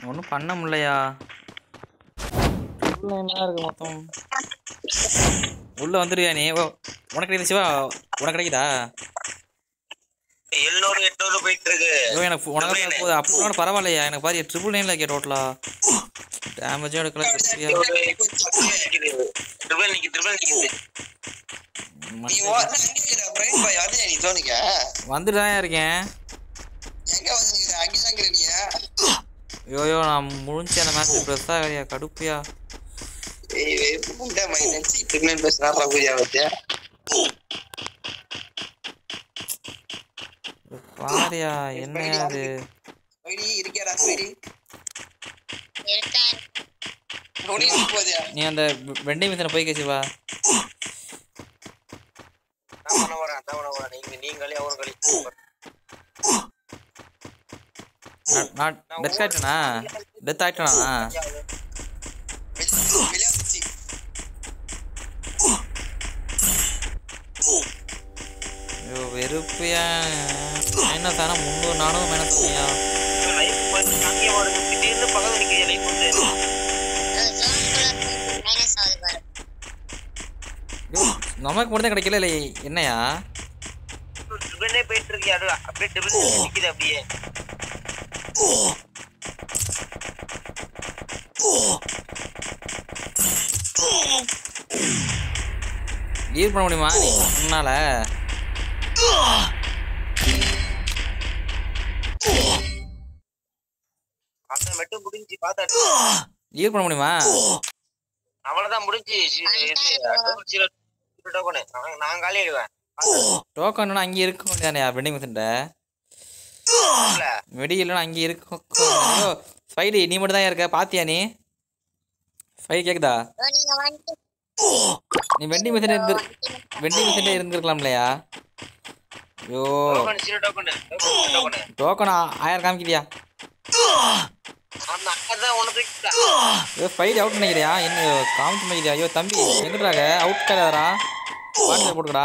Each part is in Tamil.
ஒன்றும் பண்ண முடியலையா உள்ள என்ன இருக்கு மொத்தம் உள்ள வந்துருவியா நீ ஓ உனக்கு கிடைக்குது சிவா உனக்கு கிடைக்குதா எழுநூறு எட்நூறு போயிட்டு இருக்கு ஐயோ எனக்கு உனக்கு தான் போகுது அப்படி பரவாயில்லையா எனக்கு பாரு ட்ரிபிள் நைன்ல இருக்கே டோட்டலா டேமேஜும் எடுக்கல திருப்தியா. ட்ரிபிள் நிக்கு ட்ரிபிள் நிக்குது நீ மத்த- ஓ- நான் அங்கே இருக்கிற பிரைன் பாய் வந்து நீ தோணிக்க வந்துட்டு தான் இருக்கேன் எங்க வந்து நிக்கிற அங்கேதான் இருக்கிற நீ ஐயோ நான் முடிஞ்ச அந்த மேட்ச் ப்ரெஸ் ஆகியா கடுப்பியா ஏய் வெறுப்பு புண்டை மை நினைச்சு ட்ரிபிள் பேசுனா பூஜா வச்சா பாரியா என்ன அது ஸ்பைடி இருக்கியாடா ஸ்பைடி இருக்கேன் உனக்கு போதியா நீ அந்த வெண்டை மிஷினை போய் கேச்சு வா நான் பண்ண போறேன் அதான் பண்ண போறேன் நீங்க நீங்களே அவரும் களி நான் டெத் ஆயிட்டனா டெத் ஆயிட்டனா வெளியே வந்துச்சு ஐயோ வெறுப்பியா மைனஸ் ஆனால் முந்நூறு நானூறு மைனஸ் பண்ணியா லைஃப் போயிட்டு அங்கேயே வருது திடீர்னு பக்கத்துல நிக்கிது லைஃப் வந்து மைனஸ் ஆகுது பாரு ஐயோ, நமக்கு மட்டும் தான் கிடைக்கல இல்லை என்னையா ட்ரிபிளே போயிட்டு இருக்கு அது அப்படியே ட்ரிபிள் நிக்குது அப்படியே லீவ் பண்ண முடியுமா நீ உன்னால அந்த மெட்டும் முடிஞ்சு பார்த்தா லீவ் பண்ண முடியுமா அவ்வளவுதான் முடிஞ்சு டோக்கனு நான் காலி ஆயிடுவேன் டோக்கன் அங்கே இருக்க வேண்டியதானே வெண்டிங் மிஷின்ட்ட இல்ல வெடி இல்லைன்னா அங்கே இருக்கும் ஐயோ ஃபைடி நீ மட்டும் தான் இருக்க பாத்தியா நீ ஃபைட் கேக்குதா ஓ, நீங்க வந்துட்டு நீ வெண்டிங் மிஷின் இருந்து வெண்டிங் மிஷின் இருந்திருக்கலாம்லையா ஐயோ டோக்கன் சின்ன டோக்கனு டோக்கனு டோக்கன் ஆயிரம் காமிக்கிறியா அந்த அக்கா தான் உனக்கு தூக்கிட்டா. ஐயோ ஃபைட் அவுட் பண்ணிக்கிறியா என்ன காமிச்சு பண்ணிக்கிறியா ஐயோ தம்பி எங்கிட்டாக அவுட் கிடையாதா பான் பேர் போட்டுக்கடா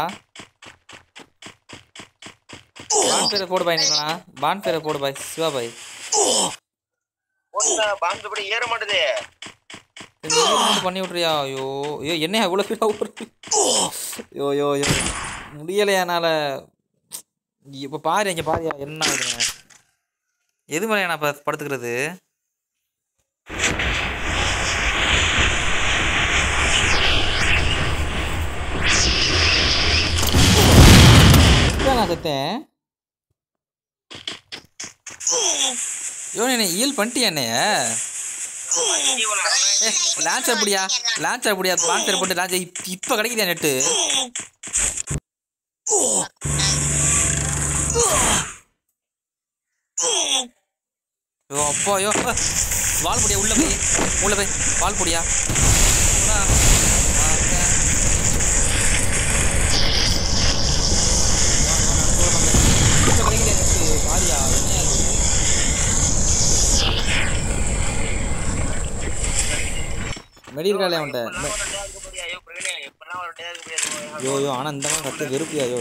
பான் பேரை போடு பாய் நீங்களா பான் பேரை போடு பாய் சிவா பாய் போட்டா பாம்பு படி ஏற மாட்டுது நீ மட்டும் பண்ணி விட்றியா ஐயோ ஐயோ என்ன இவ்வளோ ஃபீலாக விட்றது ஐயோ ஐயோ ஐயோ முடியலையா என்னால் இப்போ பாரு இங்கே பாரியா என்ன ஆகுதுங்க எது மேலே நான் இப்போ படுத்துக்கிறது எங்க நான் செத்தேன் ஐயோ நீ ஈல் பண்ணிட்டியா என்னைய ஏ லான்ச் அப்படியா லான்ச் அப்படியா லான்ச்சர் போட்டு லான்ச் இப்போ கிடைக்குதா நெட்டு ஐயோ அப்பா ஐயோ வால் பொடியா உள்ள போய் உள்ள போய் வால் பொடியா ஆ, வாங்க. இப்போ கிடைக்குதா நெட்டு பாரியா என்ன இது? மெடி இருக்காளே அவன்கிட்ட மெ- ஐயோ பிரவீனே எப்பெல்லாம் ஒரு டே இருக்க முடியாது ஐயோ ஐயோ ஆனால் இந்த மாதிரி கத்து வெறுப்பியா ஐயோ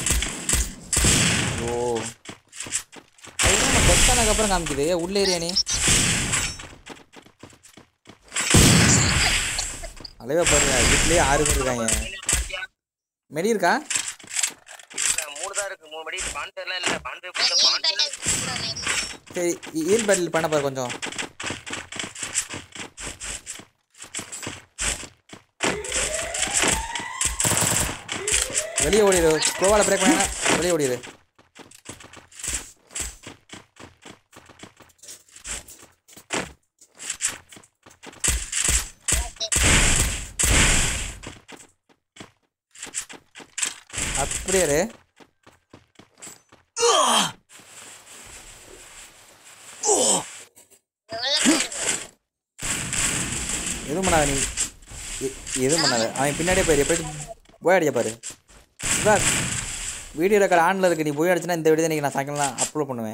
ஓ அதுதான் பெட் ஆனதுக்கப்புறம் காமிக்குது உள்ளே ஏரியா நீ அலைவா பாருங்க வீட்லயே ஆறு பேர் இருக்காங்க மெடி இருக்கா இல்ல, மூணு தான் இருக்கு மூணு மணி பான் பேர்லாம் இல்ல பான் பேர் போட்ட பான் பேர்லாம் சரி ஈல் பேட்டில் பண்ண பாரு கொஞ்சம் வெளியே ஓடிடு ஸ்லோவால் பிரேக் பண்ணா வெளியே ஓடிடு அப்படியே இரு. எதுவும் பண்ணாத நீ எ- எதுவும் பண்ணாத அவன் பின்னாடியே போயிரு எப்படி போய் அடிக்க பாரு இதான் வீடியோ ரெக்கார்ட் ஆனில் இருக்கு நீ போய் அடிச்சுனா இந்த வீடியோ இன்னைக்கு நான் சாயங்காலம் அப்லோட் பண்ணுவேன்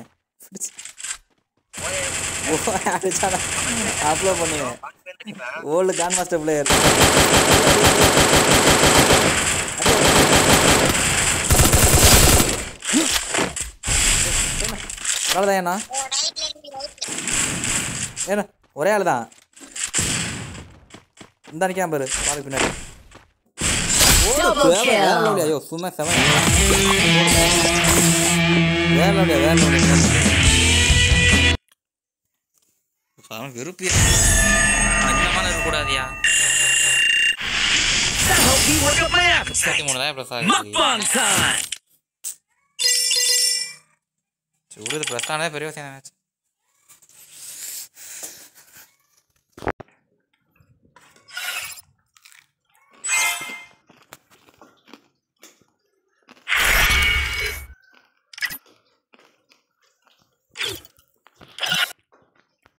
போய் அடிச்சா அப்லோட் பண்ணுவேன் பான் பேர் அடிப்பேன் ஓல்டு கான் மாஸ்டர் பிளேயர் அவ்வளோதான் ஓ ரைட்ல இருந்து ரைட்ல ஏன்னா ஒரே ஆள் தான் இந்த நிற்காம பாரு பாரு பின்னாடி Double வேற வேற kill. லெவலு, ஐயோ சும்மா செவன் வேற லெவலு, வேற லெவலு, வேற லெவலு. அவன் வெறுப்பியா இந்த மாதிரி இருக்கக்கூடாதியா That helped me work up my முப்பத்தி appetite. மூணு தான் ப்ளஸ் ஆகுது Mukbang time. விடுது ப்ளஸ் ஆனதே பெரிய விஷயம் நினச்சி